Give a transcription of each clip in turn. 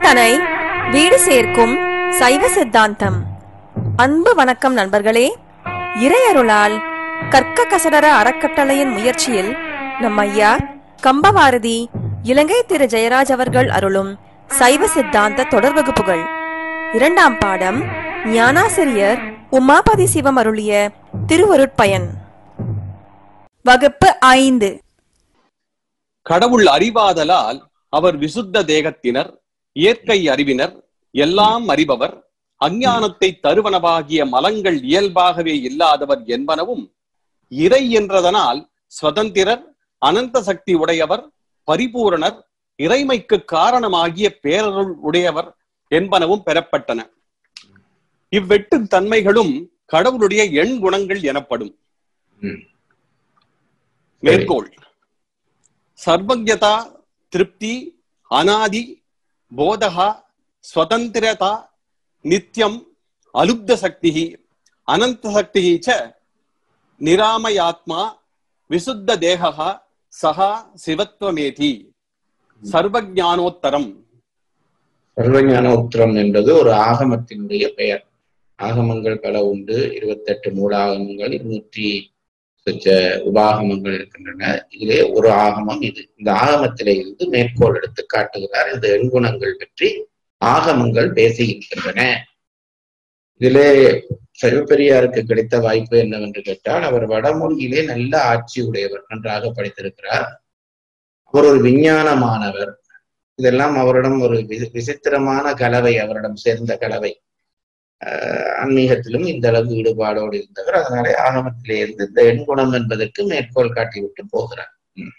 இல்லத்தனை வீடு சேர்க்கும் சைவ சித்தாந்தம் அன்பு வணக்கம் நண்பர்களே இறையருளால் கற்க கசடர அறக்கட்டளையின் முயற்சியில் நம் ஐயா கம்பவாரதி இலங்கை திரு ஜெயராஜ் அவர்கள் அருளும் சைவ சித்தாந்த தொடர் வகுப்புகள் இரண்டாம் பாடம் ஞானாசிரியர் உமாபதி சிவம் அருளிய திருவருட்பயன் வகுப்பு ஐந்து கடவுள் அறிவாதலால் அவர் விசுத்த தேகத்தினர் இயற்கை அறிவினர் எல்லாம் அறிபவர் அஞ்ஞானத்தை தருவனவாகிய மலங்கள் இயல்பாகவே இல்லாதவர் என்பனவும் இறை என்றதனால் சுதந்திரர் அனந்த சக்தி உடையவர் பரிபூரணர் இறைமைக்கு காரணமாகிய பேரருள் உடையவர் என்பனவும் பெறப்பட்டன இவ்வெட்டு தன்மைகளும் கடவுளுடைய எண் குணங்கள் எனப்படும் ம். மேற்கோள் சர்வஜதா திருப்தி அனாதி போதகா ஸ்வதந்திரதா நித்யம் அலுப்த சக்தி அனந்த சக்தி ச நிராமயாத்மா விசுத்த தேகா சகா சிவத்வமேதி சர்வஜானோத்தரம் சர்வஞான உத்திரம் என்பது ஒரு ஆகமத்தினுடைய பெயர் ஆகமங்கள் பல உண்டு இருபத்தெட்டு மூலாகமங்கள் இருநூற்றி சொச்ச உபாகமங்கள் இருக்கின்றன இதிலே ஒரு ஆகமம் இது இந்த ஆகமத்திலே இருந்து மேற்கோள் எடுத்து காட்டுகிறார் இந்த எண்குணங்கள் பற்றி ஆகமங்கள் பேசியிருக்கின்றன இதிலே சிவபெரியாருக்கு கிடைத்த வாய்ப்பு என்னவென்று கேட்டால் அவர் வடமொழியிலே நல்ல ஆட்சி உடையவர் நன்றாக படித்திருக்கிறார் அவர் ஒரு விஞ்ஞானமானவர் இதெல்லாம் அவரிடம் ஒரு வி- விசித்திரமான கலவை அவரிடம் சேர்ந்த கலவை ஆஹ் ஆன்மீகத்திலும் இந்த அளவு ஈடுபாடோடு இருந்தவர் அதனாலே ஆகமத்திலே இருந்து இந்த எண்குணம் என்பதற்கு மேற்கோள் காட்டிவிட்டு போகிறார்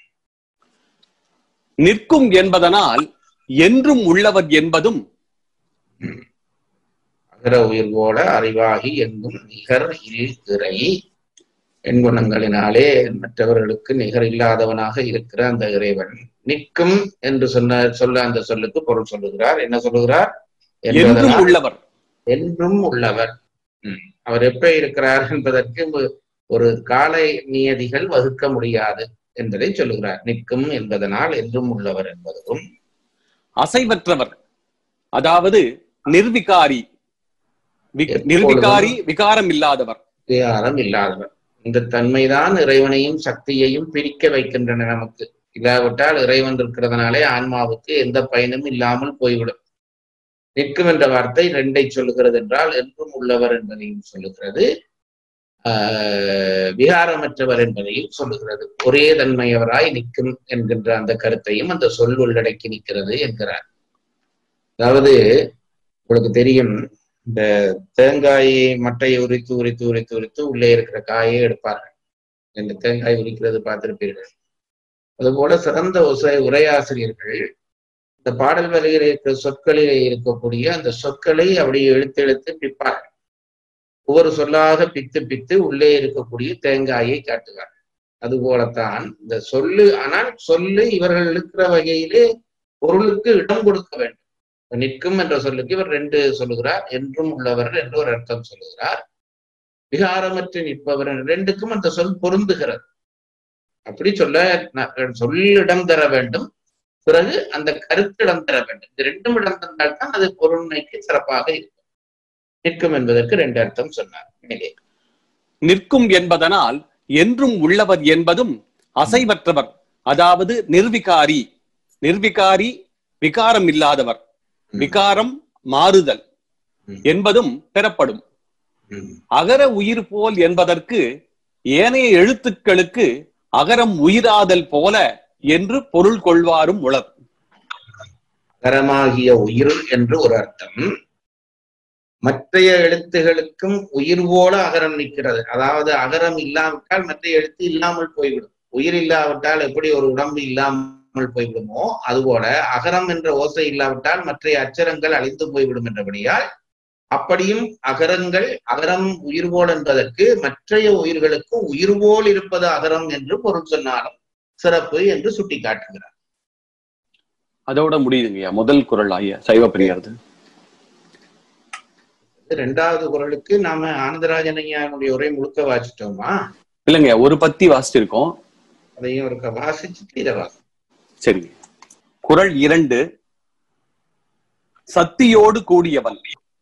நிற்கும் என்பதனால் என்றும் உள்ளவர் என்பதும் அகர உயிர் போல அறிவாகி எங்கும் நிகர் இல் திரை எண்குணங்களினாலே மற்றவர்களுக்கு நிகர் இல்லாதவனாக இருக்கிற அந்த இறைவன் நிற்கும் என்று சொன்ன சொல்ல அந்த சொல்லுக்கு பொருள் சொல்லுகிறார் என்ன சொல்லுகிறார் என்றும் என்பதனால் உள்ளவர் என்றும் உள்ளவர் ம். அவர் எப்ப இருக்கிறார் என்பதற்கு ஒரு- ஒரு கால நியதிகள் வகுக்க முடியாது என்பதை சொல்லுகிறார் நிற்கும் என்பதனால் என்றும் உள்ளவர் என்பதும் அசைவற்றவர் அதாவது நிர்விகாரி வி- எப்பொழுதும் நிர்விகாரி விகாரம் இல்லாதவர் விகாரம் இல்லாதவர் இந்த தன்மைதான் இறைவனையும் சக்தியையும் பிரிக்க வைக்கின்றன நமக்கு இல்லாவிட்டால் இறைவன் இருக்கிறதுனாலே ஆன்மாவுக்கு எந்த பயனும் இல்லாமல் போய்விடும் நிற்கும் என்ற வார்த்தை ரெண்டை சொல்லுகிறது என்றால் என்றும் உள்ளவர் என்பதையும் சொல்லுகிறது ஆஹ் விகாரமற்றவர் என்பதையும் சொல்லுகிறது ஒரே தன்மையவராய் நிற்கும் என்கின்ற அந்த கருத்தையும் அந்த சொல் உள்ளடக்கி நிற்கிறது என்கிறார் அதாவது உங்களுக்கு தெரியும் இந்த தேங்காயை மட்டையை உரித்து உரித்து உரித்து உரித்து உள்ளே இருக்கிற காயை எடுப்பார்கள் இந்த தேங்காய் உரிக்கிறது பார்த்திருப்பீர்கள் அதுபோல சிறந்த உசை உரையாசிரியர்கள் இந்த பாடல் வரியில் இருக்கிற சொற்களிலே இருக்கக்கூடிய அந்த சொற்களை அப்படியே இழுத்து இழுத்து பிப்பார்கள் ஒவ்வொரு சொல்லாக பித்து பித்து உள்ளே இருக்கக்கூடிய தேங்காயை காட்டுவார் அதுபோலத்தான் இந்த சொல்லு ஆனால் சொல்லு இவர்கள் இருக்கிற வகையிலே பொருளுக்கு இடம் கொடுக்க வேண்டும் இப்ப நிற்கும் என்ற சொல்லுக்கு இவர் ரெண்டு சொல்லுகிறார் என்றும் உள்ளவர் என்று ஒரு அர்த்தம் சொல்லுகிறார் விகாரமற்று நிற்பவர் என்ற ரெண்டுக்கும் அந்த சொல் பொருந்துகிறது அப்படி சொல்ல ந- சொல்லிடம் தர வேண்டும் பிறகு அந்த கருத்து இடம் தர வேண்டும் இந்த ரெண்டும் இடம் தந்தால் தான் அது பொருண்மைக்கு சிறப்பாக இருக்கும் நிற்கும் என்பதற்கு ரெண்டு அர்த்தம் சொன்னார் மேலே நிற்கும் என்பதனால் என்றும் உள்ளவர் என்பதும் அசைவற்றவர் அதாவது நிர்விகாரி நிர்விகாரி விகாரம் இல்லாதவர் விகாரம் மாறுதல் ம். என்பதும் பெறப்படும் ம். அகர உயிர் போல் என்பதற்கு ஏனைய எழுத்துக்களுக்கு அகரம் உயிராதல் போல என்று பொருள் கொள்வாரும் உளர் அகரமாகிய உயிர் என்று ஒரு அர்த்தம் மற்றைய எழுத்துகளுக்கும் உயிர் போல அகரம் நிற்கிறது அதாவது அகரம் இல்லாவிட்டால் மற்ற எழுத்து இல்லாமல் போய்விடும் உயிர் இல்லாவிட்டால் எப்படி ஒரு உடம்பு இல்லாமல் போய்விடுமோ அதுபோல அகரம் என்ற ஓசை இல்லாவிட்டால் மற்ற அச்சரங்கள் அழிந்து போய்விடும் என்றபடியால் அப்படியும் அகரங்கள் அகரம் உயிர் போல் என்பதற்கு மற்றைய உயிர்களுக்கு உயிர் போல் இருப்பது அகரம் என்று பொருள் சொன்னாலும் சிறப்பு என்று சுட்டிக்காட்டுகிறார் அதோட முடியுதுங்கய்யா முதல் குரல் ஐயா சைவ பிரியர்து ரெண்டாவது குரலுக்கு நாம ஆனந்தராஜன் ஐயாவுடைய உரை முழுக்க வாசிட்டோமா இல்லைங்க ஒரு பத்தி வாசிச்சிருக்கோம் அதையும் ஒரு வாசிச்சுட்டு இதை வாசி சரிங்க குரல் இரண்டு சத்தியோடு கூடியவன்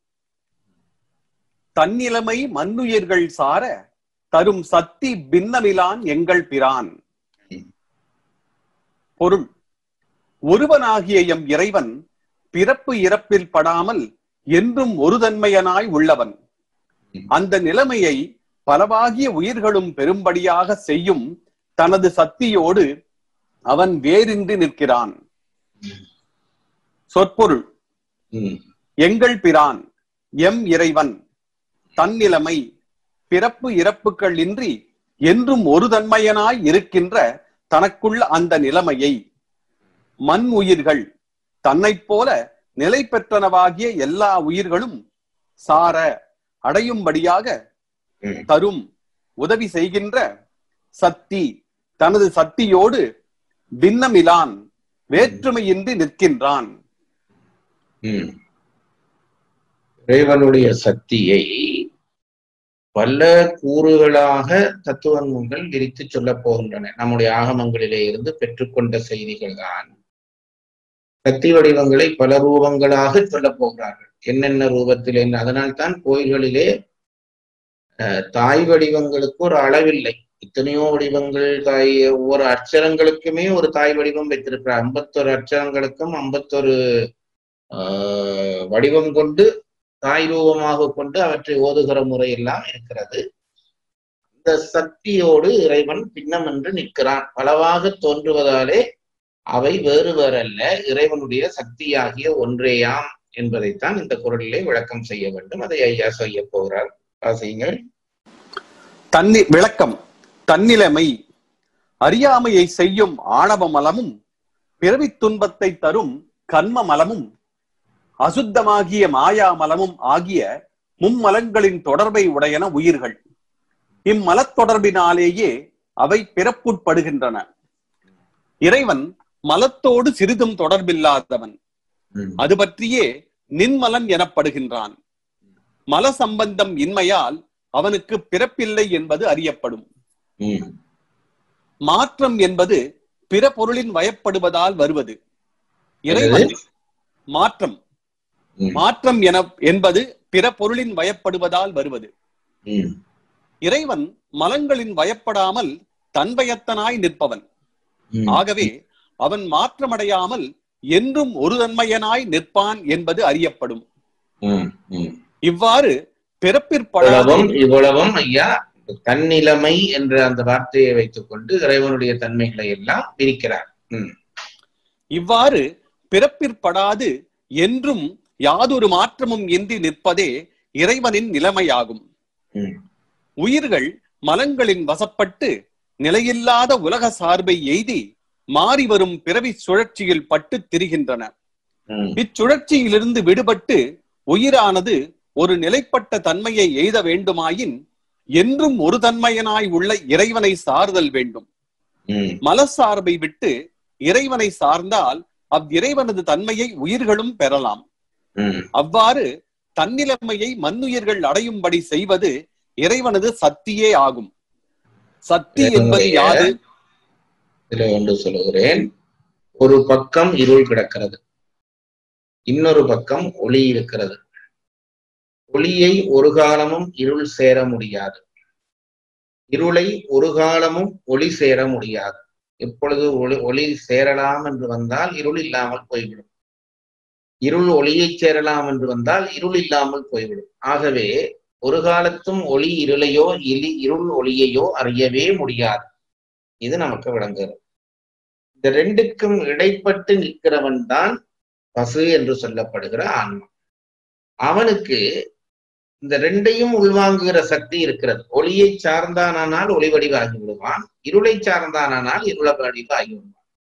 தன்னிலைமை மண்ணுயிர்கள் சார தரும் சத்தி பின்னமிலான் எங்கள் பிரான் பொருள் ஒருவனாகிய எம் இறைவன் பிறப்பு இறப்பில் படாமல் என்றும் ஒரு தன்மையனாய் உள்ளவன் அந்த நிலைமையை பலவாகிய உயிர்களும் பெரும்படியாக செய்யும் தனது சக்தியோடு அவன் வேறின்றி நிற்கிறான் சொற்பொருள் ம், எங்கள் பிரான் எம் இறைவன் தன்னிலைமை பிறப்பு இறப்புகள் இன்றி என்றும் ஒரு தன்மையனாய் இருக்கின்ற தனக்குள்ள அந்த நிலைமையை மண் உயிர்கள் தன்னைப் போல நிலை பெற்றனவாகிய எல்லா உயிர்களும் சார அடையும்படியாக ம், தரும் உதவி செய்கின்ற சக்தி தனது சக்தியோடு பின்னமிலான் வேற்றுமையின்றி நிற்கின்றான் ம். இறைவனுடைய சக்தியை பல கூறுகளாக தத்துவ நூல்கள் விரித்து சொல்லப் போகின்றன நம்முடைய ஆகமங்களிலே இருந்து பெற்றுக்கொண்ட செய்திகள் தான் சக்தி வடிவங்களை பல ரூபங்களாக சொல்லப் போகிறார்கள் என்னென்ன ரூபத்தில் என்ன அதனால்தான் கோயில்களிலே அஹ், தாய் வடிவங்களுக்கு ஒரு அளவில்லை இத்தனையோ வடிவங்கள் தாய் ஒவ்வொரு அட்சரங்களுக்குமே ஒரு தாய் வடிவம் வைத்திருக்கிறார் ஐம்பத்தொரு அட்சரங்களுக்கும் ஐம்பத்தொரு ஆஹ் வடிவம் கொண்டு தாய் ரூபமாக கொண்டு அவற்றை ஓதுகிற முறை எல்லாம் இருக்கிறது இந்த சக்தியோடு இறைவன் பின்னம் என்று நிற்கிறான் பலவாக தோன்றுவதாலே அவை வேறு வேறல்ல இறைவனுடைய சக்தியாகிய ஒன்றேயாம் என்பதைத்தான் இந்த குரலிலே விளக்கம் செய்ய வேண்டும் அதை ஐயா செய்ய போகிறார் வாசியுங்கள் தன்னி விளக்கம் தன்னிலைமை அறியாமையை செய்யும் ஆணவ மலமும் பிறவித் துன்பத்தை தரும் கர்ம மலமும் அசுத்தமாகிய மாயா மலமும் ஆகிய மும்மலங்களின் தொடர்பை உடையன உயிர்கள் இம்மலத் தொடர்பினாலேயே அவை பிறப்புட்படுகின்றன இறைவன் மலத்தோடு சிறிதும் தொடர்பில்லாதவன் ம், அது பற்றியே நின்மலன் எனப்படுகின்றான் மல சம்பந்தம் இன்மையால் அவனுக்கு பிறப்பில்லை என்பது அறியப்படும் ம், மாற்றம் என்பது பிற பொருளின் வயப்படுவதால் வருவது இறைவன் மாற்றம் ம், மாற்றம் என என்பது பிற பொருளின் வயப்படுவதால் வருவது ம், இறைவன் மலங்களின் வயப்படாமல் தன்வயத்தனாய் நிற்பவன் ம். ஆகவே அவன் மாற்றமடையாமல் என்றும் ஒரு தன்மையனாய் நிற்பான் என்பது அறியப்படும் ம், ம். இவ்வாறு பிறப்பிற்படாத இவ்வளவும் இவ்வளவும் ஐயா தன்னிலைமை என்ற அந்த வார்த்தையை வைத்துக்கொண்டு இறைவனுடைய தன்மைகளை எல்லாம் பிரிக்கிறார் ம், இவ்வாறு பிறப்பிற்படாது என்றும் யாதொரு மாற்றமும் இன்றி நிற்பதே இறைவனின் நிலைமையாகும் ம், உயிர்கள் மலங்களின் வசப்பட்டு நிலையில்லாத உலக சார்பை எய்தி மாறி வரும் பிறவி சுழற்சியில் பட்டு திரிகின்றன ம், இச்சுழற்சியிலிருந்து விடுபட்டு உயிரானது ஒரு நிலைப்பட்ட தன்மையை எய்த வேண்டுமாயின் என்றும் ஒரு தன்மையனாய் உள்ள இறைவனை சார்தல் வேண்டும் ம், மலசார்பை விட்டு இறைவனை சார்ந்தால் அவ்விறைவனது தன்மையை உயிர்களும் பெறலாம் ம். அவ்வாறு தன்னிலைமையை மண்ணுயிர்கள் அடையும்படி செய்வது இறைவனது சக்தியே ஆகும் சக்தி என்பது இறைவனுடைய யாது இதுல ஒன்று சொல்லுகிறேன் ஒரு பக்கம் இருள் கிடக்கிறது இன்னொரு பக்கம் ஒளி இருக்கிறது ஒளியை ஒரு காலமும் இருள் சேர முடியாது இருளை ஒரு காலமும் ஒளி சேர முடியாது எப்பொழுது ஒளி ஒளி சேரலாம் என்று வந்தால் இருள் இல்லாமல் போய்விடும் இருள் ஒளியை சேரலாம் என்று வந்தால் இருள் இல்லாமல் போய்விடும் ஆகவே ஒரு காலத்தும் ஒளி இருளையோ இலி இருள் ஒளியையோ அறியவே முடியாது இது நமக்கு விளங்குகிறது இந்த ரெண்டுக்கும் இடைப்பட்டு நிற்கிறவன் தான் பசு என்று சொல்லப்படுகிற ஆன்மா அவனுக்கு இந்த ரெண்டையும் உள்வாங்குகிற சக்தி இருக்கிறது ஒளியை சார்ந்தானால் ஒளி வடிவாகி விடுவான் இருளை சார்ந்தானால் இருள வடிவாகி விடுவான்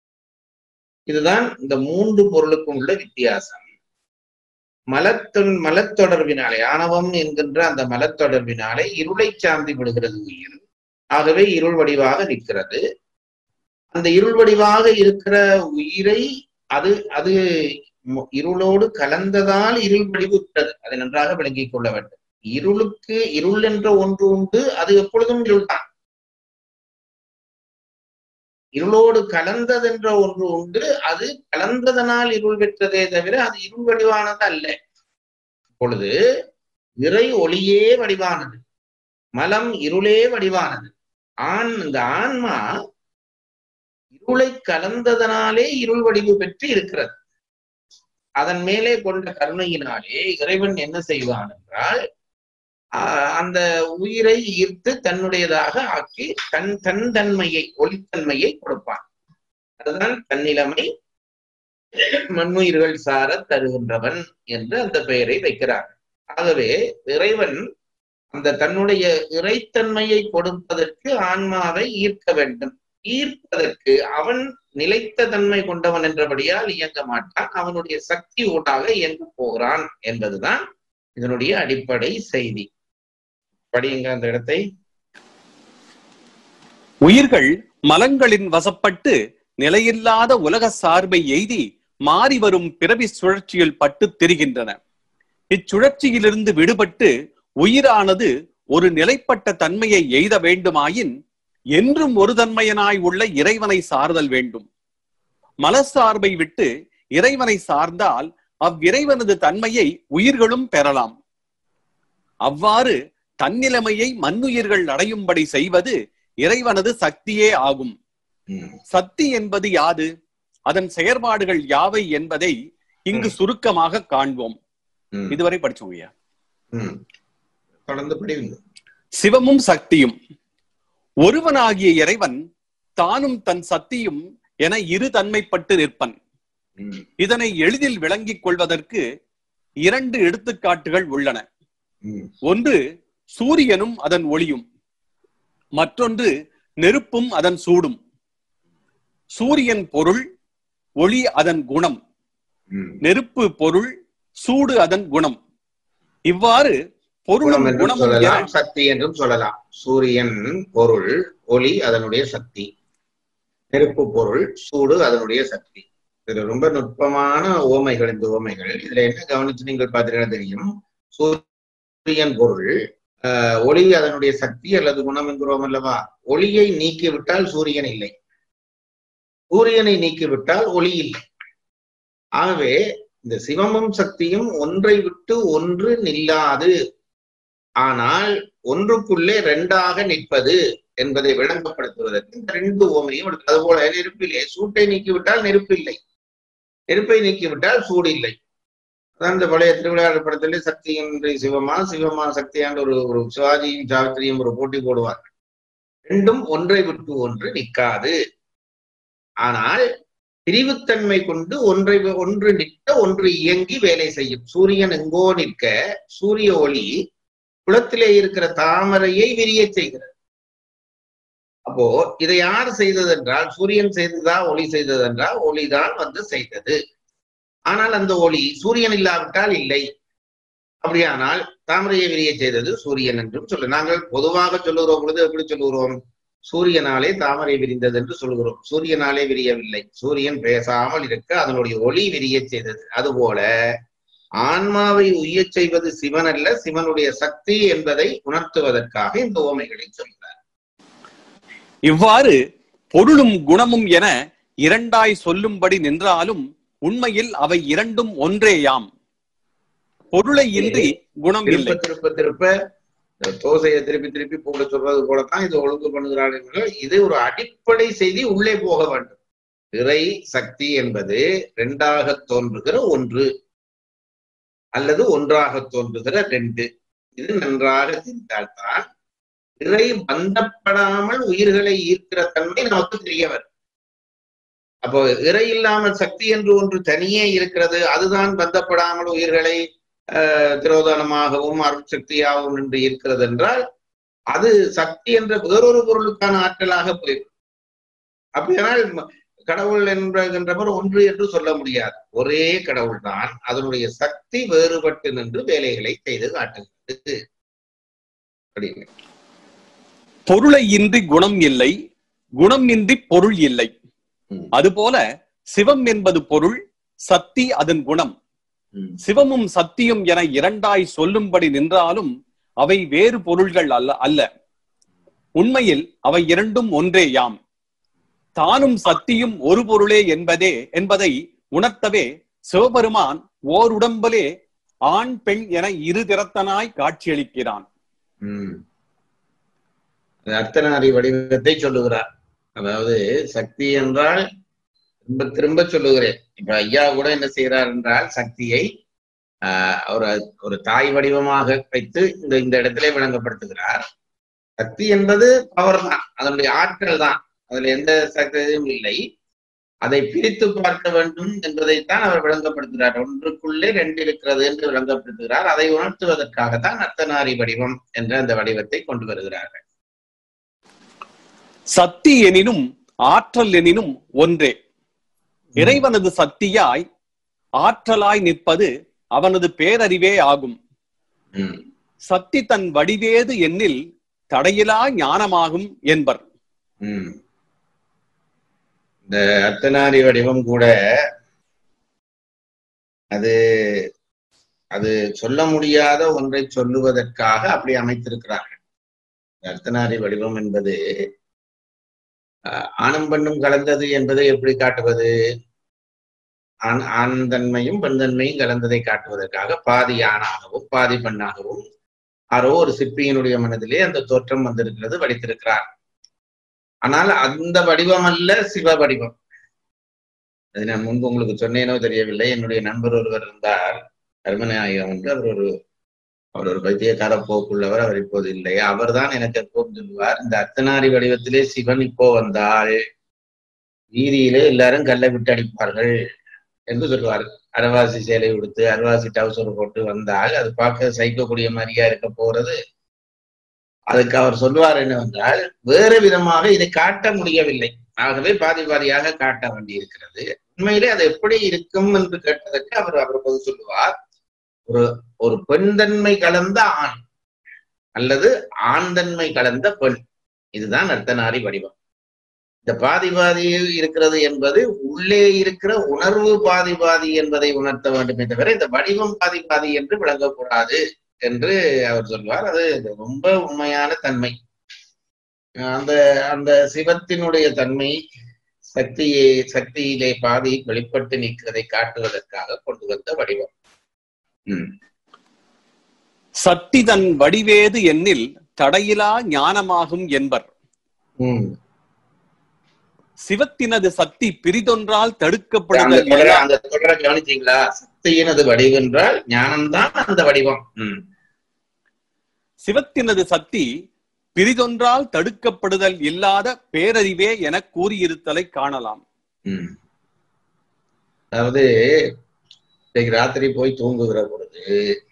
இதுதான் இந்த மூன்று பொருளுக்கும் உள்ள வித்தியாசம் மலத்தொன் மலத்தொடர்பினாலே ஆணவம் என்கின்ற அந்த மலத்தொடர்பினாலே இருளை சார்ந்து விடுகிறது உயிர் ஆகவே இருள் வடிவாக நிற்கிறது அந்த இருள் வடிவாக இருக்கிற உயிரை அது அது மு- இருளோடு கலந்ததால் இருள் வடிவு விட்டது அதை நன்றாக விளங்கிக் கொள்ள வேண்டும் இருளுக்கு இருள் என்ற ஒன்று உண்டு அது எப்பொழுதும் இருள் தான் இருளோடு கலந்ததென்ற ஒன்று உண்டு அது கலந்ததனால் இருள் பெற்றதே தவிர அது இருள் வடிவானது அல்ல இப்பொழுது இறை ஒளியே வடிவானது மலம் இருளே வடிவானது ஆண் இந்த ஆன்மா இருளை கலந்ததனாலே இருள் வடிவு பெற்று இருக்கிறது அதன் மேலே கொண்ட கருணையினாலே இறைவன் என்ன செய்வான் என்றால் ஆஹ் அந்த உயிரை ஈர்த்து தன்னுடையதாக ஆக்கி தன் தன் தன்மையை ஒளித்தன்மையை கொடுப்பான் அதுதான் தன்னிலைமை மண்ணுயிர்கள் சார தருகின்றவன் என்று அந்த பெயரை வைக்கிறார் ஆகவே இறைவன் அந்த தன்னுடைய இறைத்தன்மையை கொடுப்பதற்கு ஆன்மாவை ஈர்க்க வேண்டும் ஈர்ப்பதற்கு அவன் நிலைத்த தன்மை கொண்டவன் என்றபடியால் இயங்க மாட்டான் அவனுடைய சக்தி ஊடாக இயங்க போகிறான் என்பதுதான் இதனுடைய அடிப்படை செய்தி படியுங்க அந்த இடத்தை உயிர்கள் மலங்களின் வசப்பட்டு நிலையில்லாத உலக சார்பை எய்தி மாறி வரும் பிறவி சுழற்சியில் பட்டு திரிகின்றன இச்சுழற்சியிலிருந்து விடுபட்டு உயிரானது ஒரு நிலைப்பட்ட தன்மையை எய்த வேண்டுமாயின் என்றும் ஒரு தன்மையனாய் உள்ள இறைவனை சார்தல் வேண்டும் மலசார்பை விட்டு இறைவனை சார்ந்தால் அவ்விறைவனது தன்மையை உயிர்களும் பெறலாம் அவ்வாறு தன்னிலைமையை மண்ணுயிர்கள் அடையும்படி செய்வது இறைவனது சக்தியே ஆகும் ம், சக்தி என்பது யாது அதன் செயற்பாடுகள் யாவை என்பதை இங்கு சுருக்கமாக காண்போம் ம், இதுவரை படிச்சோம் ஐயா ம். தொடர்ந்து படியுங்க சிவமும் சக்தியும் ஒருவனாகிய இறைவன் தானும் தன் சக்தியும் என இரு தன்மைப்பட்டு நிற்பன் ம், இதனை எளிதில் விளங்கிக் கொள்வதற்கு இரண்டு எடுத்துக்காட்டுகள் உள்ளன ம், ஒன்று சூரியனும் அதன் ஒளியும் மற்றொன்று நெருப்பும் அதன் சூடும் சூரியன் பொருள் ஒளி அதன் குணம் ம். நெருப்பு பொருள் சூடு அதன் குணம் இவ்வாறு பொருளும் குணம் என்றும் குணமும் சொல்லலாம் என சக்தி என்றும் சொல்லலாம் சூரியன் பொருள் ஒளி அதனுடைய சக்தி நெருப்பு பொருள் சூடு அதனுடைய சக்தி இதுல ரொம்ப நுட்பமான ஓமைகள் இந்த ஓமைகள் இதுல என்ன கவனிச்சு நீங்கள் பார்த்தீங்கன்னா தெரியும் சூரியன் பொருள் ஆஹ், ஒளி அதனுடைய சக்தி அல்லது குணம் என்கிறோம் அல்லவா ஒளியை நீக்கிவிட்டால் சூரியன் இல்லை சூரியனை நீக்கிவிட்டால் ஒளி இல்லை ஆகவே இந்த சிவமும் சக்தியும் ஒன்றை விட்டு ஒன்று நில்லாது ஆனால் ஒன்றுக்குள்ளே ரெண்டாக நிற்பது என்பதை விளங்கப்படுத்துவதற்கு இந்த ரெண்டு ஓமையும் எடுத்து அதுபோல நெருப்பிலே சூட்டை நீக்கிவிட்டால் நெருப்பு இல்லை நெருப்பை நீக்கிவிட்டால் சூடு இல்லை அதான் இந்த பழைய திருவிளையாடல் படத்திலே சக்தி என்று சிவமா சிவமா சக்தியாண்டு ஒரு ஒரு சிவாஜியும் சாவித்திரியும் ஒரு போட்டி போடுவார் ரெண்டும் ஒன்றை விட்டு ஒன்று நிற்காது ஆனால் பிரிவுத்தன்மை கொண்டு ஒன்றை ஒன்று நிற்க ஒன்று இயங்கி வேலை செய்யும் சூரியன் எங்கோ நிற்க சூரிய ஒளி குளத்திலே இருக்கிற தாமரையை விரியச் செய்கிறது அப்போ இதை யார் செய்தது என்றால் சூரியன் செய்ததா ஒளி செய்தது என்றால் ஒளிதான் வந்து செய்தது ஆனால் அந்த ஒளி சூரியன் இல்லாவிட்டால் இல்லை அப்படியானால் தாமரையை விரிய செய்தது சூரியன் என்றும் சொல்ல நாங்கள் பொதுவாக சொல்லுகிறோம் பொழுது எப்படி சொல்லுகிறோம் சூரியனாலே தாமரை விரிந்தது என்று சொல்கிறோம் சூரியனாலே விரியவில்லை சூரியன் பேசாமல் இருக்க அதனுடைய ஒளி விரிய செய்தது அதுபோல ஆன்மாவை உய்யச் செய்வது சிவன் அல்ல சிவனுடைய சக்தி என்பதை உணர்த்துவதற்காக இந்த ஓமைகளை சொல்கிறார் இவ்வாறு பொருளும் குணமும் என இரண்டாய் சொல்லும்படி நின்றாலும் உண்மையில் அவை இரண்டும் ஒன்றேயாம் பொருளை இன்றி குணம் திருப்ப இல்லை திருப்ப திருப்ப இந்த தோசையை திருப்பி திருப்பி போட சொல்றது போலத்தான் இது ஒழுங்கு பண்ணுகிறாள் என்பது இது ஒரு அடிப்படை செய்தி உள்ளே போக வேண்டும் இறை சக்தி என்பது இரண்டாக தோன்றுகிற ஒன்று அல்லது ஒன்றாக தோன்றுகிற ரெண்டு இது நன்றாக தெரிந்தால்தான் இறை பந்தப்படாமல் உயிர்களை ஈர்க்கிற தன்மை நமக்கு தெரிய வரும் அப்போ இறை இல்லாமல் சக்தி என்று ஒன்று தனியே இருக்கிறது அதுதான் பந்தப்படாமல் உயிர்களை ஆஹ், திரோதானமாகவும் அருள் சக்தியாகவும் நின்று இருக்கிறது என்றால் அது சக்தி என்ற வேறொரு பொருளுக்கான ஆற்றலாக போயிடும் அப்படியானால் ம- கடவுள் என்கின்றவர் ஒன்று என்று சொல்ல முடியாது ஒரே கடவுள் தான் அதனுடைய சக்தி வேறுபட்டு நின்று வேலைகளை செய்து காட்டுகிறது அப்படின்னு பொருளை இன்றி குணம் இல்லை குணம் இன்றி பொருள் இல்லை ம். அதுபோல சிவம் என்பது பொருள் சக்தி அதன் குணம் ம். சிவமும் சத்தியும் என இரண்டாய் சொல்லும்படி நின்றாலும் அவை வேறு பொருள்கள் அல்ல அல்ல உண்மையில் அவை இரண்டும் ஒன்றே யாம் தானும் சக்தியும் ஒரு பொருளே என்பதே என்பதை உணர்த்தவே சிவபெருமான் ஓர் உடம்பலே ஆண் பெண் என இரு திறத்தனாய் காட்சியளிக்கிறான் உம் அது அர்த்தநாரி வடிவத்தை சொல்லுகிறார் அதாவது சக்தி என்றால் திரும்ப திரும்ப சொல்லுகிறேன் இப்ப ஐயா கூட என்ன செய்கிறார் என்றால் சக்தியை ஆஹ் ஒரு ஒரு தாய் வடிவமாக வைத்து இந்த இந்த இடத்திலே விளங்கப்படுத்துகிறார் சக்தி என்பது பவர் தான் அதனுடைய ஆற்றல் தான் அதுல எந்த சக்தியும் இல்லை அதை பிரித்து பார்க்க வேண்டும் என்பதைத்தான் அவர் விளங்கப்படுத்துகிறார் ஒன்றுக்குள்ளே ரெண்டு இருக்கிறது என்று விளங்கப்படுத்துகிறார் அதை உணர்த்துவதற்காகத்தான் அர்த்தநாரி வடிவம் என்ற அந்த வடிவத்தை கொண்டு வருகிறார்கள் சக்தி எனினும் ஆற்றல் எனினும் ஒன்றே இறைவனது சக்தியாய் ஆற்றலாய் நிற்பது அவனது பேரறிவே ஆகும் உம் சக்தி தன் வடிவேது எண்ணில் தடையிலா ஞானமாகும் என்பர் உம் இந்த அர்த்தநாரி வடிவம் கூட அது அது சொல்ல முடியாத ஒன்றை சொல்லுவதற்காக அப்படி அமைத்திருக்கிறார்கள் இந்த அர்த்தநாரி வடிவம் என்பது ஆஹ், ஆணும் பெண்ணும் கலந்தது என்பதை எப்படி காட்டுவது ஆண் ஆண் தன்மையும் பெண் தன்மையும் கலந்ததை காட்டுவதற்காக பாதி ஆணாகவும் பாதி பெண்ணாகவும் யாரோ ஒரு சிற்பியினுடைய மனதிலே அந்த தோற்றம் வந்திருக்கிறது வடித்திருக்கிறார் ஆனால் அந்த வடிவம் அல்ல சிவ வடிவம் அது நான் முன்பு உங்களுக்கு சொன்னேனோ தெரியவில்லை என்னுடைய நண்பர் ஒருவர் இருந்தார் கர்மநாயகம் என்று அவர் ஒரு அவர் ஒரு பைத்தியக்கார போக்குள்ளவர் அவர் இப்போது இல்லை அவர்தான் எனக்கு எப்போதும் சொல்லுவார் இந்த அர்த்தநாரி வடிவத்திலே சிவன் இப்போ வந்தால் வீதியிலே எல்லாரும் கல்லை விட்டு அடிப்பார்கள் என்று சொல்லுவார் அரவாசி சேலை உடுத்து அரவாசி டவுசர் போட்டு வந்தால் அது பார்க்க சைக்கக்கூடிய மாதிரியா இருக்க போறது அதுக்கு அவர் சொல்லுவார் என்னவென்றால் வேறு விதமாக இதை காட்ட முடியவில்லை ஆகவே பாதி பாதியாக காட்ட வேண்டி இருக்கிறது உண்மையிலே அது எப்படி இருக்கும் என்று கேட்டதற்கு அவர் அவர் பதில் சொல்லுவார் ஒரு ஒரு பெண்தன்மை கலந்த ஆண் அல்லது ஆண்தன்மை கலந்த பெண் இதுதான் அர்த்தநாரி வடிவம் இந்த பாதி பாதி இருக்கிறது என்பது உள்ளே இருக்கிற உணர்வு பாதி பாதி என்பதை உணர்த்த வேண்டுமே தவிர இந்த வடிவம் பாதி பாதி என்று விளங்கக்கூடாது என்று அவர் சொல்வார் அது ரொம்ப உண்மையான தன்மை அந்த அந்த சிவத்தினுடைய தன்மை சக்தியை சக்தியிலே பாதி வெளிப்பட்டு நிற்கிறதை காட்டுவதற்காக கொண்டு வந்த வடிவம் உம் சக்தி தன் வடிவேது எண்ணில் தடையிலா ஞானமாகும் என்பர் உம் சிவத்தினது சக்தி பிரிதொன்றால் அந்த தடுக்கப்படுதல் தொடரை இல்லா- அந்த தொடரை கவனிச்சீங்களா சக்தியினது வடிவென்றால் ஞானம்தான் அந்த வடிவம் உம் சிவத்தினது சக்தி பிரிதொன்றால் தடுக்கப்படுதல் இல்லாத பேரறிவே என கூறியிருத்தலை காணலாம் உம் அதாவது இன்னைக்கு ராத்திரி போய் தூங்குகிற பொழுது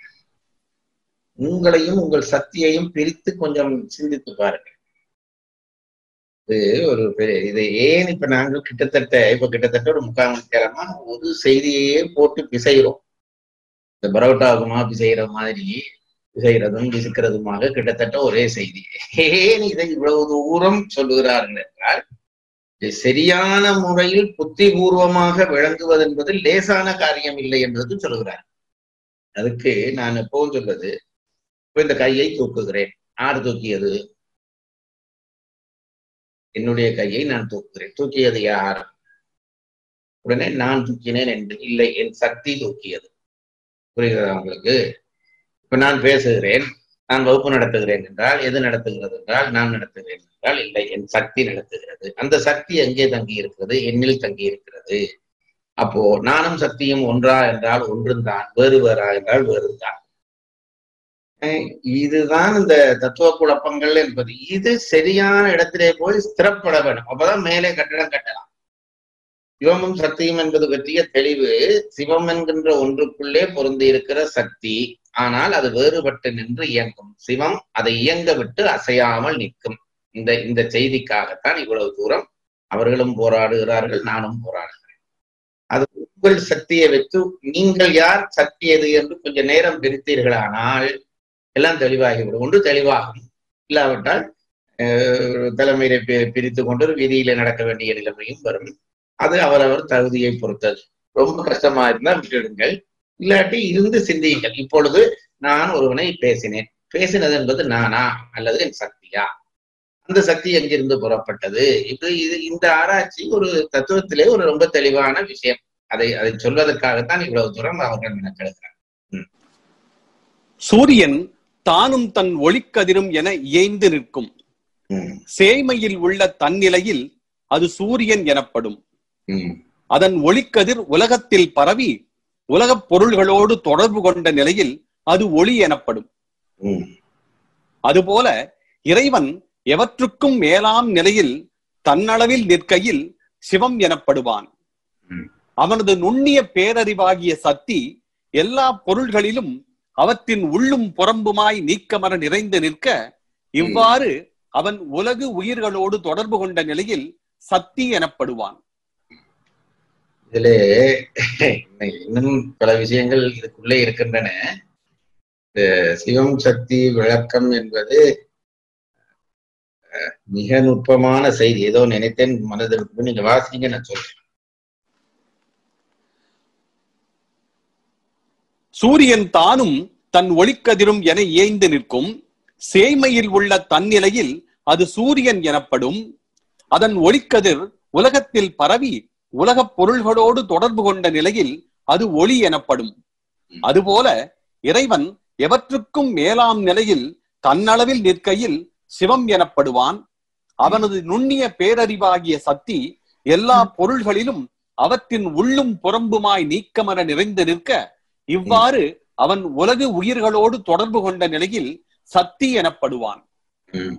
உங்களையும் உங்கள் சக்தியையும் பிரித்து கொஞ்சம் சிந்தித்து பாருங்கள் இது ஒரு பெரிய இது ஏன் இப்ப நாங்கள் கிட்டத்தட்ட இப்ப கிட்டத்தட்ட ஒரு முக்கால் மணி நேரமா ஒரு செய்தியையே போட்டு பிசைகிறோம் இந்த பரோட்டாவுக்குமா பிசைகிற மாதிரி பிசைகிறதும் பிசுக்கிறதுமாக கிட்டத்தட்ட ஒரே செய்தி ஏன் இதை இவ்வளவு தூரம் சொல்லுகிறார்கள் என்றால் இது சரியான முறையில் புத்திபூர்வமாக விளங்குவது என்பது லேசான காரியம் இல்லை என்பது சொல்லுகிறார் அதுக்கு நான் எப்பவும் சொல்வது இப்ப இந்த கையை தூக்குகிறேன் ஆறு தூக்கியது என்னுடைய கையை நான் தூக்குகிறேன் தூக்கியது யார் உடனே நான் தூக்கினேன் என்று இல்லை என் சக்தி தூக்கியது புரிகிறதா உங்களுக்கு இப்ப நான் பேசுகிறேன் நான் வகுப்பு நடத்துகிறேன் என்றால் எது நடத்துகிறது என்றால் நான் நடத்துகிறேன் என்றால் இல்லை என் சக்தி நடத்துகிறது அந்த சக்தி எங்கே தங்கி இருக்கிறது என்னில் தங்கி இருக்கிறது அப்போ நானும் சக்தியும் ஒன்றா என்றால் ஒன்றும் தான் வேறு வேறா என்றால் வேறு தான் அஹ் இதுதான் இந்த தத்துவ குழப்பங்கள் என்பது இது சரியான இடத்திலே போய் ஸ்திரப்பட வேண்டும் அப்பதான் மேலே கட்டடம் கட்டலாம் சிவமும் சக்தியும் என்பது பற்றிய தெளிவு சிவம் என்கின்ற ஒன்றுக்குள்ளே பொருந்தி இருக்கிற சக்தி ஆனால் அது வேறுபட்டு நின்று இயங்கும் சிவம் அதை இயங்க விட்டு அசையாமல் நிற்கும் இந்த இந்த செய்திக்காகத்தான் இவ்வளவு தூரம் அவர்களும் போராடுகிறார்கள் நானும் போராடுகிறேன் அது உங்கள் சக்தியை வைத்து நீங்கள் யார் சக்தி எது என்று கொஞ்ச நேரம் பிரித்தீர்களானால் எல்லாம் தெளிவாகிவிடும் ஒன்று தெளிவாகும் இல்லாவிட்டால் அஹ், தலைமையில பி- பிரித்து கொண்டு ஒரு வீதியில நடக்க வேண்டிய நிலைமையும் வரும் அது அவரவர் தகுதியை பொறுத்தது ரொம்ப கஷ்டமா இருந்தா விட்டுடுங்கள் இல்லாட்டி இருந்து சிந்தியுங்கள் இப்பொழுது நான் ஒருவனை பேசினேன் பேசினது என்பது நானா அல்லது என் சக்தியா அந்த சக்தி எங்கிருந்து புறப்பட்டது இது இது இந்த ஆராய்ச்சி ஒரு தத்துவத்திலே ஒரு ரொம்ப தெளிவான விஷயம் அதை அதை சொல்வதற்காகத்தான் இவ்வளவு தூரம் அவர்கள் மெனக்கெடுக்கிறார் சூரியன் தானும் தன் ஒளிக்கதிரும் என இயைந்து நிற்கும் ம், சேய்மையில் உள்ள தன்னிலையில் அது சூரியன் எனப்படும் ம், அதன் ஒளிக்கதிர் உலகத்தில் பரவி உலகப் பொருள்களோடு தொடர்பு கொண்ட நிலையில் அது ஒளி எனப்படும் ம், அதுபோல இறைவன் எவற்றுக்கும் மேலாம் நிலையில் தன்னளவில் நிற்கையில் சிவம் எனப்படுவான் ம். அவனது நுண்ணிய பேரறிவாகிய சக்தி எல்லா பொருள்களிலும் அவற்றின் உள்ளும் புறம்புமாய் நீக்கமர நிறைந்து நிற்க இவ்வாறு அவன் உலகு உயிர்களோடு தொடர்பு கொண்ட நிலையில் சக்தி எனப்படுவான் இதிலே இன்னும் பல விஷயங்கள் இதுக்குள்ளே இருக்கின்றன இந்த சிவம் சக்தி விளக்கம் என்பது அஹ், மிக நுட்பமான செய்தி ஏதோ நினைத்தேன் மனதிற்கு நீங்க வாசிங்க நான் சொல்றேன் சூரியன் தானும் தன் ஒளிக்கதிரும் என இயைந்து நிற்கும் சேய்மையில் உள்ள தன்னிலையில் அது சூரியன் எனப்படும் அதன் ஒளிக்கதிர் உலகத்தில் பரவி உலகப் பொருள்களோடு தொடர்பு கொண்ட நிலையில் அது ஒளி எனப்படும் அதுபோல இறைவன் எவற்றுக்கும் மேலாம் நிலையில் தன்னளவில் நிற்கையில் சிவம் எனப்படுவான் அவனது நுண்ணிய பேரறிவாகிய சக்தி எல்லா பொருள்களிலும் அவற்றின் உள்ளும் புறம்புமாய் நீக்கமர நிறைந்து நிற்க இவ்வாறு அவன் உலகு உயிர்களோடு தொடர்பு கொண்ட நிலையில் சக்தி எனப்படுவான் ம்.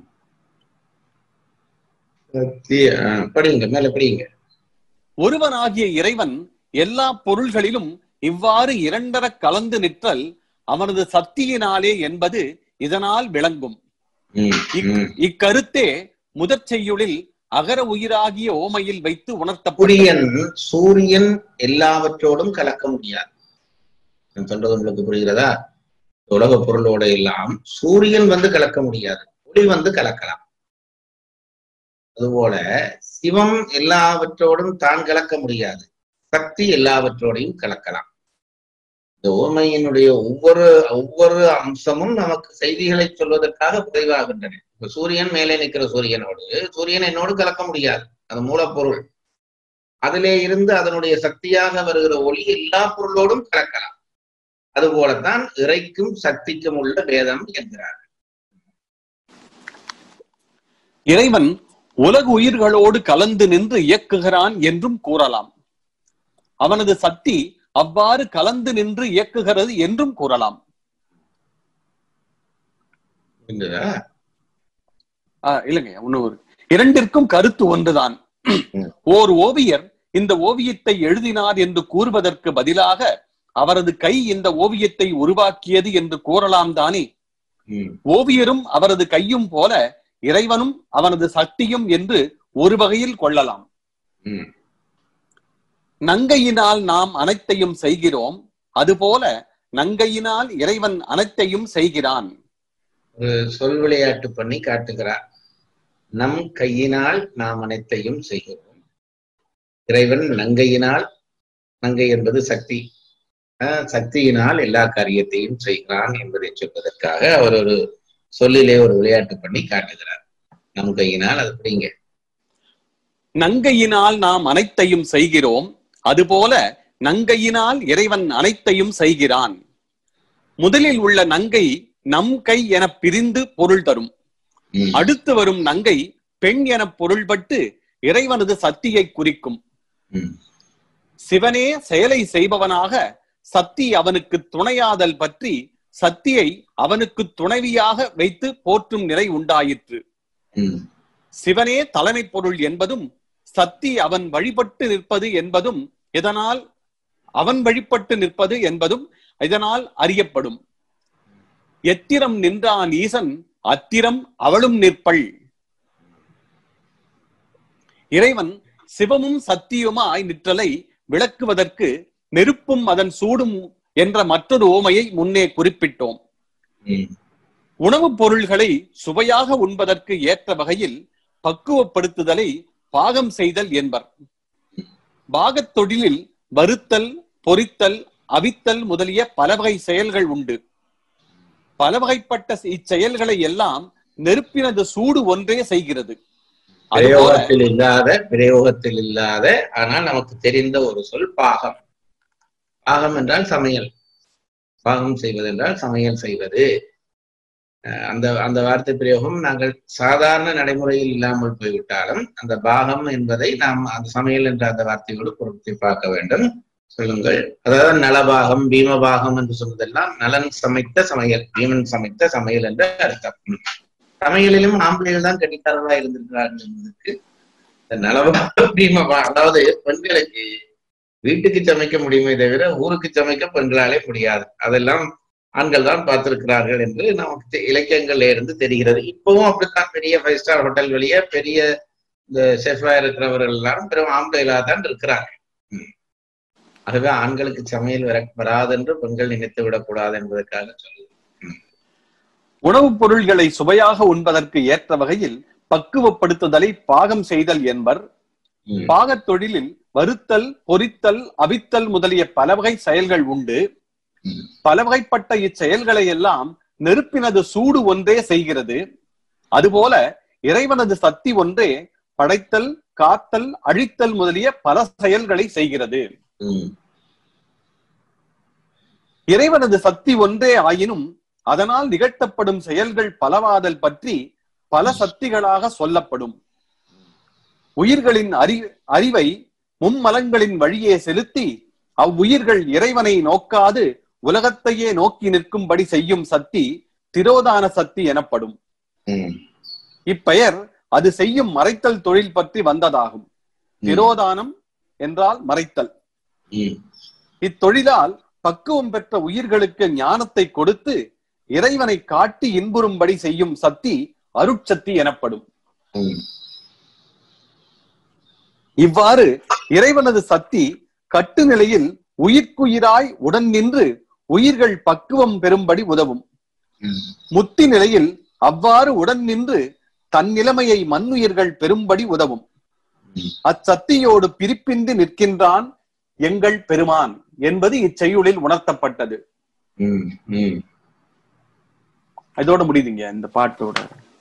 சக்தி அஹ், படிங்க மேல படிங்க ஒருவனாகிய இறைவன் எல்லா பொருள்களிலும் இவ்வாறு இரண்டரக் கலந்து நிற்றல் அவனது சக்தியினாலே என்பது இதனால் விளங்கும் ம், இக்- ம். இக்கருத்தே முதற் செய்யுளில் அகர உயிராகிய ஓமையில் வைத்து உணர்த்தப்படும் சூரியன் சூரியன் எல்லாவற்றோடும் கலக்க முடியாது நான் சொல்றது உங்களுக்கு புரிகிறதா உலக பொருளோட எல்லாம் சூரியன் வந்து கலக்க முடியாது ஒளி வந்து கலக்கலாம் அதுபோல சிவம் எல்லாவற்றோடும் தான் கலக்க முடியாது சக்தி எல்லாவற்றோடையும் கலக்கலாம் இந்த ஓமையினுடைய ஒவ்வொரு ஒவ்வொரு அம்சமும் நமக்கு செய்திகளை சொல்வதற்காக பதிவாகின்றன இப்ப சூரியன் மேலே நிற்கிற சூரியனோடு சூரியன் என்னோடு கலக்க முடியாது அது மூலப்பொருள் அதிலே இருந்து அதனுடைய சக்தியாக வருகிற ஒளி எல்லா பொருளோடும் கலக்கலாம் அதுபோலத்தான் இறைக்கும் சக்திக்கும் உள்ள வேதம் என்கிறார் இறைவன் உலகு உயிர்களோடு கலந்து நின்று இயக்குகிறான் என்றும் கூறலாம் அவனது சக்தி அவ்வாறு கலந்து நின்று இயக்குகிறது என்றும் கூறலாம் புரிந்ததா ஆஹ் இல்லைங்க இன்னும் ஒரு இரண்டிற்கும் கருத்து ஒன்றுதான் ம். ஓர் ஓவியர் இந்த ஓவியத்தை எழுதினார் என்று கூறுவதற்கு பதிலாக அவரது கை இந்த ஓவியத்தை உருவாக்கியது என்று கூறலாம் தானே ம், ஓவியரும் அவரது கையும் போல இறைவனும் அவனது சக்தியும் என்று ஒரு வகையில் கொள்ளலாம் ம், நங்கையினால் நாம் அனைத்தையும் செய்கிறோம் அதுபோல நங்கையினால் இறைவன் அனைத்தையும் செய்கிறான் ஒரு சொல் விளையாட்டு பண்ணி காட்டுகிறார் நம் கையினால் நாம் அனைத்தையும் செய்கிறோம் இறைவன் நங்கையினால் நங்கை என்பது சக்தி ஆஹ் சக்தியினால் எல்லா காரியத்தையும் செய்கிறான் என்பதை சொல்வதற்காக அவர் ஒரு சொல்லிலே ஒரு விளையாட்டு பண்ணி காட்டுகிறார் நம் கையினால் அது பிடிங்க நங்கையினால் நாம் அனைத்தையும் செய்கிறோம் அதுபோல நங்கையினால் இறைவன் அனைத்தையும் செய்கிறான் முதலில் உள்ள நங்கை நம் கை என பிரிந்து பொருள் தரும் ம், அடுத்து வரும் நங்கை பெண் என பொருள்பட்டு இறைவனது சக்தியை குறிக்கும் ம், சிவனே செயலை செய்பவனாக சக்தி அவனுக்கு துணையாதல் பற்றி சக்தியை அவனுக்கு துணைவியாக வைத்து போற்றும் நிலை உண்டாயிற்று ம், சிவனே தலைமை பொருள் என்பதும் சக்தி அவன் வழிபட்டு நிற்பது என்பதும் இதனால் அவன் வழிபட்டு நிற்பது என்பதும் இதனால் அறியப்படும் எத்திரம் நின்றான் ஈசன் அத்திரம் அவளும் நிற்பள் இறைவன் சிவமும் சத்தியுமாய் நிற்றலை விளக்குவதற்கு நெருப்பும் அதன் சூடும் என்ற மற்றொரு ஓமையை முன்னே குறிப்பிட்டோம் ம், உணவுப் பொருள்களை சுவையாக உண்பதற்கு ஏற்ற வகையில் பக்குவப்படுத்துதலை பாகம் செய்தல் என்பர் பாகத் தொழிலில் வறுத்தல் பொரித்தல் அவித்தல் முதலிய பல வகை செயல்கள் உண்டு பல வகைப்பட்ட இச்செயல்களை எல்லாம் நெருப்பினது சூடு ஒன்றே செய்கிறது அதுபோல பிரயோகத்தில் இல்லாத பிரயோகத்தில் இல்லாத ஆனால் நமக்கு தெரிந்த ஒரு சொல் பாகம் பாகம் என்றால் சமையல் பாகம் செய்வது என்றால் சமையல் செய்வது அஹ் அந்த அந்த வார்த்தை பிரயோகம் நாங்கள் சாதாரண நடைமுறையில் இல்லாமல் போய்விட்டாலும் அந்த பாகம் என்பதை நாம் அந்த சமையல் என்ற அந்த வார்த்தையோடு பொருத்தி பார்க்க வேண்டும் சொல்லுங்கள் அதாவது நலபாகம் பீமபாகம் என்று சொன்னதெல்லாம் நலன் சமைத்த சமையல் பீமன் சமைத்த சமையல் என்று அர்த்தம் ம். சமையலிலும் ஆம்பளைகள் தான் கட்டிக்காரர்களா இருந்திருக்கிறார்கள் என்பதற்கு இந்த நலபாகம் பீமபாகம் அதாவது பெண்களுக்கு வீட்டுக்கு சமைக்க முடியுமே தவிர ஊருக்கு சமைக்க பெண்களாலே முடியாது அதெல்லாம் ஆண்கள் தான் பார்த்திருக்கிறார்கள் என்று நமக்கு தெ- இலக்கியங்கள்ல இருந்து தெரிகிறது இப்பவும் அப்படித்தான் பெரிய ஃபைவ் ஸ்டார் ஹோட்டல் வெளியே பெரிய இந்த செஃபா இருக்கிறவர்கள் எல்லாரும் பெரும் ஆம்பளைகளா தான் இருக்கிறாங்க ம். ஆகவே ஆண்களுக்கு சமையல் வர வராதென்று பெண்கள் நினைத்து விடக்கூடாது என்பதற்காக சொல்லுது உணவுப் பொருள்களை சுவையாக உண்பதற்கு ஏற்ற வகையில் பக்குவப்படுத்துதலை பாகம் செய்தல் என்பர் ம். பாகத் தொழிலில் வறுத்தல் பொரித்தல் அவித்தல் முதலிய பல வகை செயல்கள் உண்டு ம். பல வகைப்பட்ட இச்செயல்களை எல்லாம் நெருப்பினது சூடு ஒன்றே செய்கிறது அதுபோல இறைவனது சக்தி ஒன்றே படைத்தல் காத்தல் அழித்தல் முதலிய பல செயல்களை செய்கிறது ம். இறைவனது சக்தி ஒன்றே ஆயினும் அதனால் நிகழ்த்தப்படும் செயல்கள் பலவாதல் பற்றி பல சக்திகளாக சொல்லப்படும் உயிர்களின் அறி அறிவை மும்மலங்களின் வழியே செலுத்தி அவ்வுயிர்கள் இறைவனை நோக்காது உலகத்தையே நோக்கி நிற்கும்படி செய்யும் சக்தி திரோதான சக்தி எனப்படும் ம். இப்பெயர் அது செய்யும் மறைத்தல் தொழில் பற்றி வந்ததாகும் திரோதானம் என்றால் மறைத்தல் ம். இத்தொழிலால் பக்குவம் பெற்ற உயிர்களுக்கு ஞானத்தை கொடுத்து இறைவனை காட்டி இன்புறும்படி செய்யும் சக்தி அருட்சக்தி எனப்படும் ம். இவ்வாறு இறைவனது சக்தி கட்டுநிலையில் உயிர்க்குயிராய் உடன் நின்று உயிர்கள் பக்குவம் பெறும்படி உதவும் ம். முத்தி நிலையில் அவ்வாறு உடன் நின்று தன் நிலைமையை மண்ணுயிர்கள் பெறும்படி உதவும் ம். அச்சக்தியோடு பிரிப்பின்றி நிற்கின்றான் எங்கள் பெருமான் என்பது இச்செய்யுளில் உணர்த்தப்பட்டது ம். ம். இதோட முடியுதுங்க இந்த பாட்டோட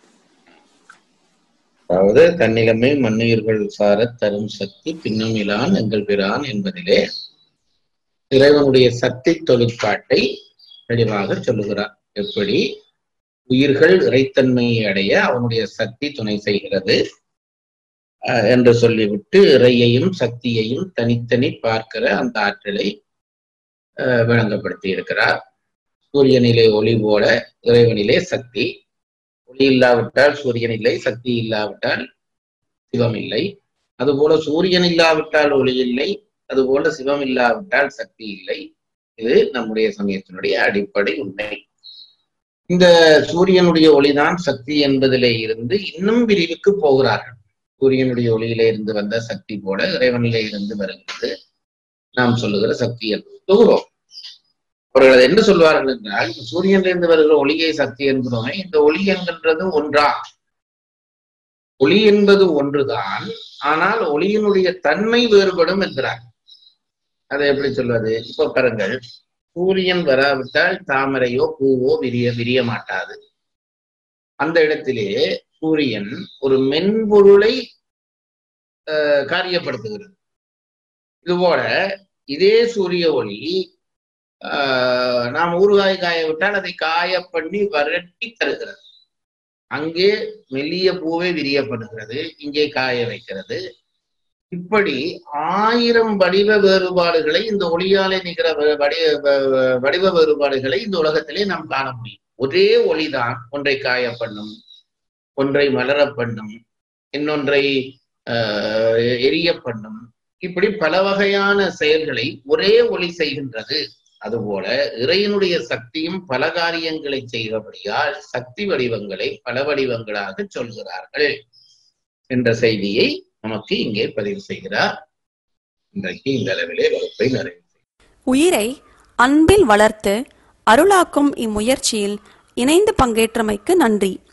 அதாவது தன்னிலைமை மண்ணுயிர்கள் சாரத் தரும் சக்தி பின்னமிலான் எங்கள் பிரான் என்பதிலே இறைவனுடைய சக்தி தொழிற்பாட்டை தெளிவாக சொல்லுகிறார் எப்படி உயிர்கள் இறைத்தன்மையை அடைய அவனுடைய சக்தி துணை செய்கிறது அஹ், என்று சொல்லிவிட்டு இறையையும் சக்தியையும் தனித்தனி பார்க்கிற அந்த ஆற்றலை அஹ், விளங்கப்படுத்தி இருக்கிறார் சூரியனிலே ஒளி போல இறைவனிலே சக்தி ஒளி இல்லாவிட்டால் சூரியன் இல்லை சக்தி இல்லாவிட்டால் சிவம் இல்லை அதுபோல சூரியன் இல்லாவிட்டால் ஒளி இல்லை அதுபோல சிவம் இல்லாவிட்டால் சக்தி இல்லை இது நம்முடைய சமயத்தினுடைய அடிப்படை உண்மை இந்த சூரியனுடைய ஒளிதான் சக்தி என்பதிலே இருந்து இன்னும் விரிவுக்கு போகிறார்கள் சூரியனுடைய ஒளியிலே இருந்து வந்த சக்தி போல இறைவனிலே இருந்து வருகிறது நாம் சொல்லுகிற சக்தி என்று சொல்லுகிறோம் அவர்கள் அதை என்ன சொல்வார்கள் என்றால் இந்த சூரியனிலிருந்து வருகிற ஒளியை சக்தி என்கிறோமே இந்த ஒளி என்கின்றது ஒன்றா ஒளி என்பது ஒன்றுதான் ஆனால் ஒளியினுடைய தன்மை வேறுபடும் என்கிறார் அதை எப்படி சொல்வது இப்ப பாருங்கள் சூரியன் வராவிட்டால் தாமரையோ பூவோ விரிய விரிய மாட்டாது அந்த இடத்திலே சூரியன் ஒரு மென்பொருளை அஹ், காரியப்படுத்துகிறது இதுபோல இதே சூரிய ஒளி ஆஹ் நாம் ஊறுகாய் காய விட்டால் அதை காய பண்ணி வரட்டி தருகிறது அங்கே மெல்லிய பூவை விரியப்படுகிறது இங்கே காய வைக்கிறது இப்படி ஆயிரம் வடிவ வேறுபாடுகளை இந்த ஒளியாலே நிகர வ- வடிவ வ- வடிவ வேறுபாடுகளை இந்த உலகத்திலே நாம் காண முடியும் ஒரே ஒளிதான் ஒன்றை காய பண்ணும் ஒன்றை மலர பண்ணும் இன்னொன்றை ஆஹ் எரிய பண்ணும் இப்படி பல வகையான செயல்களை ஒரே ஒளி செய்கின்றது அதுபோல இறைவனுடைய சக்தியும் பல காரியங்களை செய்தபடியால் சக்தி வடிவங்களை பல வடிவங்களாக சொல்கிறார்கள் என்ற செய்தியை நமக்கு இங்கே பதிவு செய்கிறார் இன்றைக்கு இந்த அளவிலே வகுப்பை நிறைவு உயிரை அன்பில் வளர்த்து அருளாக்கும் இம்முயற்சியில் இணைந்து பங்கேற்றமைக்கு நன்றி